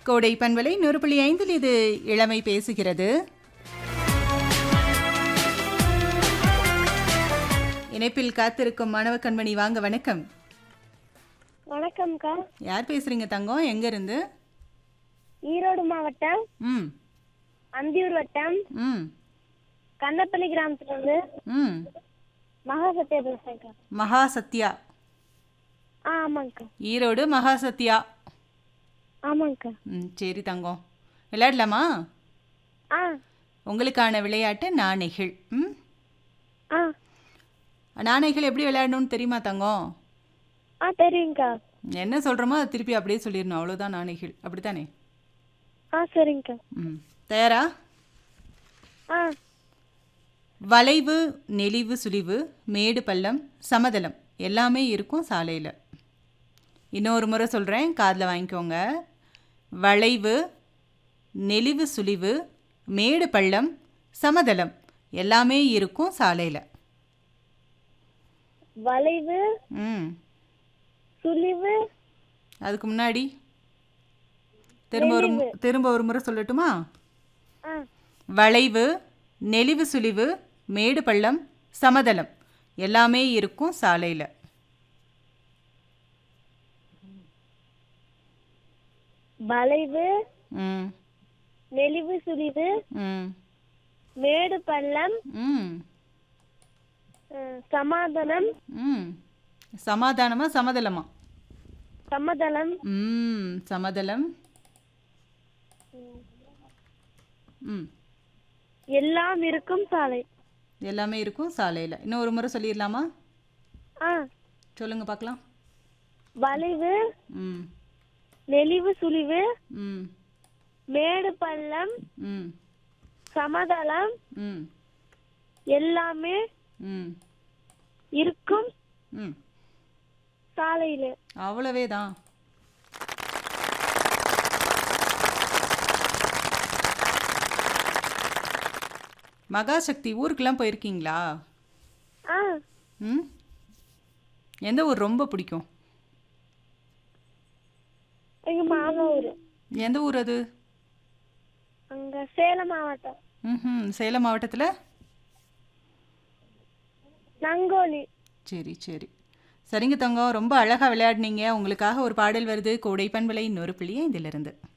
கோடை பண்பலை நூறு புள்ளி ஐந்தில் இது இளமை பேசுகிறது இணைப்பில் காத்திருக்கும் மாணவ கண்மணி வாங்க வணக்கம் வணக்கம்க்கா யார் பேசுறீங்க தங்கம் எங்க இருந்து ஈரோடு மாவட்டம் ம் அந்தியூர் வட்டம் ம் கந்தப்பள்ளி கிராமத்துல இருந்து ம் மகாசத்தியா பேசுறேன்க்கா மகா சத்யா ஆ ஆமாங்க்கா ஈரோடு மகா சத்யா ஆமாங்க்கா ம் சரி தங்கம் விளையாடலாமா ஆ உங்களுக்கான விளையாட்டு நாணைகள் ம் ஆ நாணைகள் எப்படி விளையாடணும்னு தெரியுமா தங்கம் ஆ தெரியுங்க்கா என்ன சொல்கிறோமோ அதை திருப்பி அப்படியே சொல்லிடணும் அவ்வளோதான் நாணைகள் அப்படித்தானே ஆ சரிங்கக்கா ம் தயாரா ஆ வளைவு நெளிவு சுழிவு மேடு பள்ளம் சமதளம் எல்லாமே இருக்கும் சாலையில் இன்னொரு முறை சொல்கிறேன் காதில் வாங்கிக்கோங்க வளைவு நெளிவு சுழிவு மேடு பள்ளம் சமதளம் எல்லாமே இருக்கும் சாலையில் வளைவு ம் சுழிவு அதுக்கு முன்னாடி திரும்ப ஒரு மு- திரும்ப ஒரு முறை சொல்லட்டுமா ஆ வளைவு நெளிவு சுழிவு மேடு பள்ளம் சமதளம் எல்லாமே இருக்கும் சாலையில் வளைவு ம் நெளிவு சுழிவு ம் மேடு பள்ளம் ம் ஆ, சமாதானம் ம் சமாதானமா சமதளமா சமதளம் ம் சமதளம் ம் எல்லாம் இருக்கும் சாலை எல்லாமே இருக்கும் சாலையில் இன்னும் ஒரு முறை சொல்லிடலாமா ஆ சொல்லுங்கள் பார்க்கலாம் வளைவு ம் நெளிவு சுழிவு ம் மேடு பள்ளம் ம் சமதளம் ம் எல்லாமே ம் இருக்கும் ம் சாலையில அவ்வளவே தான் மகாசக்தி ஊருக்கெல்லாம் போயிருக்கீங்களா ஆ ம் எந்த ஊர் ரொம்ப பிடிக்கும் எங்க மாமா ஊரு எந்த ஊர் அது அங்க சேலம் மாவட்டம் ம் சேலம் மாவட்டத்தில் நங்கோலி சரி சரி சரிங்க தங்கம் ரொம்ப அழகாக விளையாடினீங்க உங்களுக்காக ஒரு பாடல் வருது கோடை பண்பலை இன்னொரு புள்ளியே இதிலிருந்து